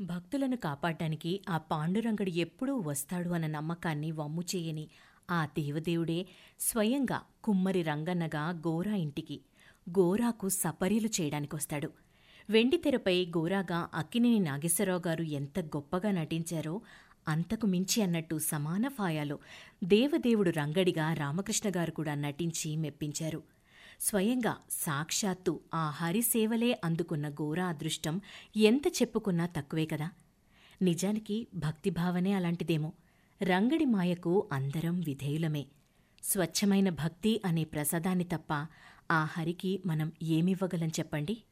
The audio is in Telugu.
భక్తులను కాపాడ్డానికి ఆ పాండురంగడు ఎప్పుడూ వస్తాడు అన్న నమ్మకాన్ని వమ్ము చేయని ఆ దేవదేవుడే స్వయంగా కుమ్మరి రంగన్నగా గోరా ఇంటికి గోరాకు సపర్యలు చేయడానికొస్తాడు వెండితెరపై గోరాగా అక్కినేని నాగేశ్వరరావు గారు ఎంత గొప్పగా నటించారో అంతకు మించి అన్నట్టు సమాన ఫాయాలో దేవదేవుడు రంగడిగా రామకృష్ణ గారు కూడా నటించి మెప్పించారు స్వయంగా సాక్షాత్తు ఆ హరిసేవలే అందుకున్న గోరా అదృష్టం ఎంత చెప్పుకున్నా తక్కువే కదా నిజానికి భక్తిభావనే అలాంటిదేమో రంగడి మాయకు అందరం విధేయులమే స్వచ్ఛమైన భక్తి అనే ప్రసాదాన్ని తప్ప ఆ హరికి మనం ఏమివ్వగలం చెప్పండి